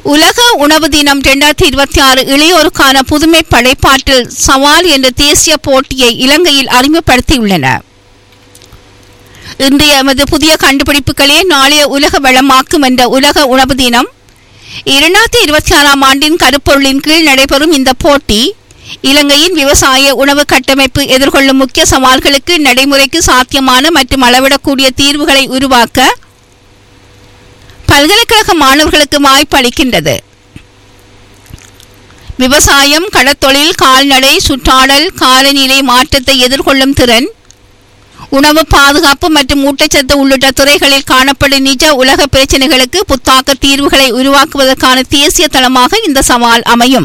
உலக உணவு தினம் இரண்டாயிரத்தி இருபத்தி ஆறு இளையோருக்கான புதுமை படைப்பாற்றல் சவால் என்ற தேசிய போட்டியை இலங்கையில் அறிமுகப்படுத்தியுள்ளன இன்றைய எமது புதிய கண்டுபிடிப்புகளே நாளைய உலக வளமாக்கும் என்ற உலக உணவு தினம் இரண்டாயிரத்தி இருபத்தி ஆறாம் ஆண்டின் கருப்பொருளின் கீழ் நடைபெறும் இந்த போட்டி இலங்கையின் விவசாய உணவு கட்டமைப்பு எதிர்கொள்ளும் முக்கிய சவால்களுக்கு நடைமுறைக்கு சாத்தியமான மற்றும் அளவிடக்கூடிய தீர்வுகளை உருவாக்க பல்கலைக்கழக மாணவர்களுக்கு வாய்ப்பு அளிக்கின்றது விவசாயம் கடத்தொழில் கால்நடை சுற்றாடல் காலநிலை மாற்றத்தை எதிர்கொள்ளும் திறன் உணவு பாதுகாப்பு மற்றும் ஊட்டச்சத்து உள்ளிட்ட துறைகளில் காணப்படும் நிஜ உலக பிரச்சினைகளுக்கு புத்தாக்க தீர்வுகளை உருவாக்குவதற்கான தேசிய தளமாக இந்த சவால் அமையும்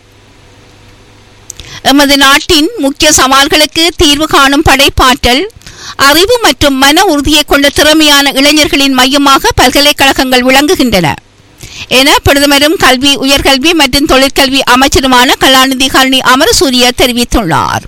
எமது நாட்டின் முக்கிய சவால்களுக்கு தீர்வு காணும் படைப்பாற்றல் அறிவு மற்றும் மன உறுதியை கொண்ட திறமையான இளைஞர்களின் மையமாக பல்கலைக்கழகங்கள் விளங்குகின்றன என பிரதமரும் கல்வி உயர்கல்வி மற்றும் தொழிற்கல்வி அமைச்சருமான கலாநிதி கருணி அமரசூரிய தெரிவித்துள்ளார்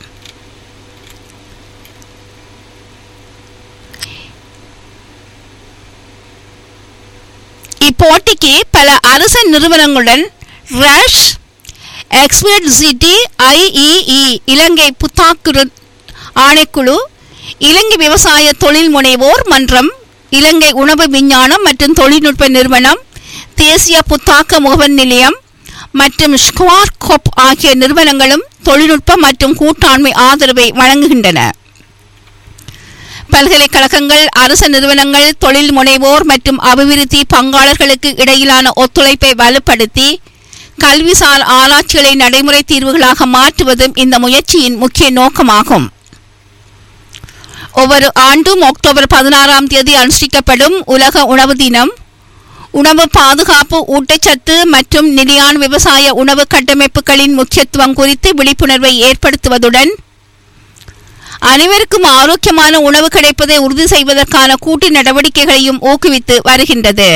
இப்போட்டிக்கு பல அரசு நிறுவனங்களுடன் rush expert city IEE Ilangai புத்தாக்குறு ஆணைக்குழு இலங்கை விவசாய தொழில் முனைவோர் மன்றம் இலங்கை உணவு விஞ்ஞானம் மற்றும் தொழில்நுட்ப நிறுவனம் தேசிய புத்தாக்க முகவர் நிலையம் மற்றும் ஸ்குவார் கோப் ஆகிய நிறுவனங்களும் தொழில்நுட்ப மற்றும் கூட்டாண்மை ஆதரவை வழங்குகின்றன பல்கலைக்கழகங்கள் அரசு நிறுவனங்கள் தொழில் முனைவோர் மற்றும் அபிவிருத்தி பங்காளர்களுக்கு இடையிலான ஒத்துழைப்பை வலுப்படுத்தி கல்விசார் ஆராய்ச்சிகளை நடைமுறை தீர்வுகளாக மாற்றுவதும் இந்த முயற்சியின் முக்கிய நோக்கமாகும் ஒவ்வொரு ஆண்டும் அக்டோபர் பதினாறாம் தேதி அனுஷ்டிக்கப்படும் உலக உணவு தினம் உணவு பாதுகாப்பு ஊட்டச்சத்து மற்றும் நிலையான விவசாய உணவு கட்டமைப்புகளின் முக்கியத்துவம் குறித்து விழிப்புணர்வை ஏற்படுத்துவதுடன் அனைவருக்கும் ஆரோக்கியமான உணவு கிடைப்பதை உறுதி செய்வதற்கான கூட்டு நடவடிக்கைகளையும் ஊக்குவித்து வருகின்றது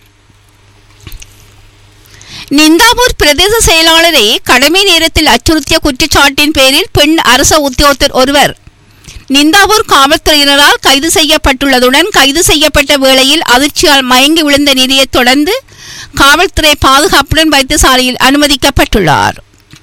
நிந்தாவூர் பிரதேச செயலாளரை கடமை நேரத்தில் அச்சுறுத்திய குற்றச்சாட்டின் பேரில் பெண் அரச உத்தியோகத்தர் ஒருவர் நிந்தாவூர் காவல்துறையினரால் கைது செய்யப்பட்டுள்ளதுடன் கைது செய்யப்பட்ட வேளையில் அதிர்ச்சியால் மயங்கி விழுந்த நிலையை தொடர்ந்து காவல்துறை பாதுகாப்புடன் வைத்தியசாலையில் அனுமதிக்கப்பட்டுள்ளார்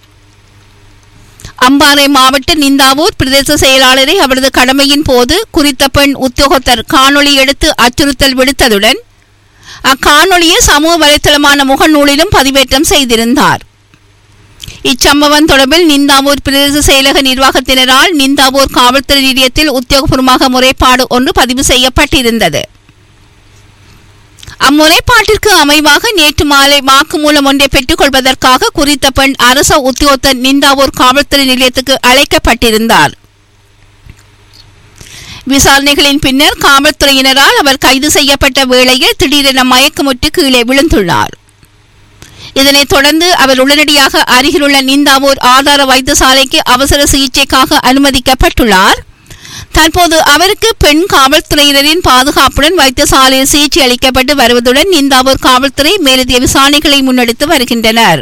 அம்பாறை மாவட்ட நிந்தாவூர் பிரதேச செயலாளரை அவரது கடமையின் போது குறித்த பெண் உத்தியோகத்தர் காணொளி எடுத்து அச்சுறுத்தல் விடுத்ததுடன் அக்காணொளியை சமூக வலைத்தளமான முகநூலிலும் பதிவேற்றம் செய்திருந்தார் இச்சம்பவம் தொடர்பில் நிந்தாவூர் பிரதேச செயலக நிர்வாகத்தினரால் நிந்தாவூர் காவல்துறை நிலையத்தில் உத்தியோகபூர்வமாக முறைப்பாடு ஒன்று பதிவு செய்யப்பட்டிருந்தது அம்முறைப்பாட்டிற்கு அமைவாக நேற்று மாலை வாக்குமூலம் ஒன்றை பெற்றுக் கொள்வதற்காக குறித்த பெண் அரச உத்தியோகத்தர் நிந்தாவூர் காவல்துறை நிலையத்துக்கு அழைக்கப்பட்டிருந்தார் விசாரணைகளின் பின்னர் காவல்துறையினரால் அவர் கைது செய்யப்பட்ட வேளையில் திடீரென மயக்கமுற்று கீழே விழுந்துள்ளார் இதனைத் தொடர்ந்து அவர் உடனடியாக அருகிலுள்ள நிந்தாவூர் ஆதார வைத்தியசாலைக்கு அவசர சிகிச்சைக்காக அனுமதிக்கப்பட்டுள்ளார் தற்போது அவருக்கு பெண் காவல்துறையினரின் பாதுகாப்புடன் வைத்தியசாலையில் சிகிச்சை அளிக்கப்பட்டு வருவதுடன் நிந்தாவூர் காவல்துறை மேலதிக விசாரணைகளை முன்னெடுத்து வருகின்றனர்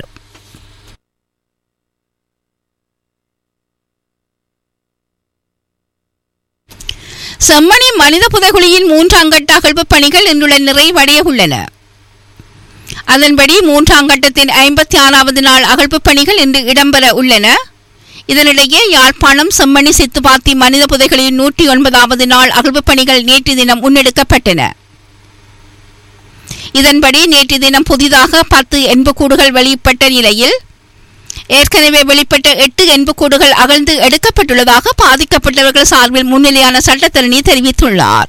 செம்மணி மனித புதைகுழியின் மூன்றாம் கட்ட அகழ்வு பணிகள் இன்றுள்ள நிறைவடைய உள்ளன அதன்படி மூன்றாம் கட்டத்தின் ஐம்பத்தி ஆறாவது நாள் அகழ்வு பணிகள் இன்று இடம்பெற உள்ளன இதனிடையே யாழ்ப்பாணம் செம்மணி சித்துப்பாத்தி மனித புதைகளின் நூற்றி ஒன்பதாவது நாள் அகழ்வு பணிகள் நேற்று தினம் முன்னெடுக்கப்பட்டன இதன்படி நேற்று தினம் புதிதாக பத்து எண்புக்கூடுகள் வெளியிடப்பட்ட நிலையில் ஏற்கனவே வெளிப்பட்ட எட்டு எண்புக்கூடுகள் அகழ்ந்து எடுக்கப்பட்டுள்ளதாக பாதிக்கப்பட்டவர்கள் சார்பில் முன்னிலையான சட்டத்தரணி தெரிவித்துள்ளார்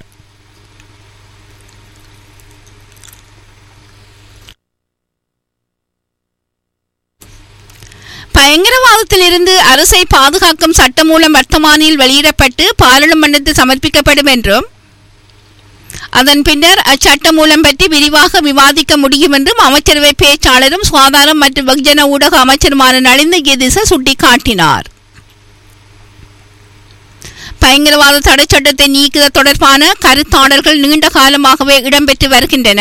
பயங்கரவாதத்திலிருந்து அரசை பாதுகாக்கும் சட்டமூலம் வர்த்தமானியில் வெளியிடப்பட்டு பாராளுமன்றத்தில் சமர்ப்பிக்கப்படும் என்றும் அதன் பின்னர் அச்சட்டம் மூலம் பற்றி விரிவாக விவாதிக்க முடியும் என்றும் அமைச்சரவை பேச்சாளரும் சுகாதாரம் மற்றும் வெகுஜன ஊடக அமைச்சருமான நலிந்த கீதிச சுட்டிக்காட்டினார் பயங்கரவாத தடை சட்டத்தை நீக்குதல் தொடர்பான கருத்தாடல்கள் நீண்ட காலமாகவே இடம்பெற்று வருகின்றன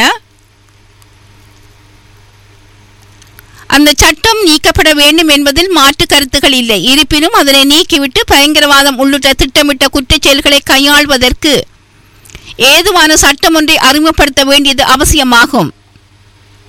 அந்த சட்டம் நீக்கப்பட வேண்டும் என்பதில் மாற்று கருத்துகள் இல்லை இருப்பினும் அதனை நீக்கிவிட்டு பயங்கரவாதம் உள்ளிட்ட திட்டமிட்ட குற்றச் செயல்களை கையாள்வதற்கு ஏதுவான சட்டம் ஒன்றை அறிமுகப்படுத்த வேண்டியது அவசியமாகும்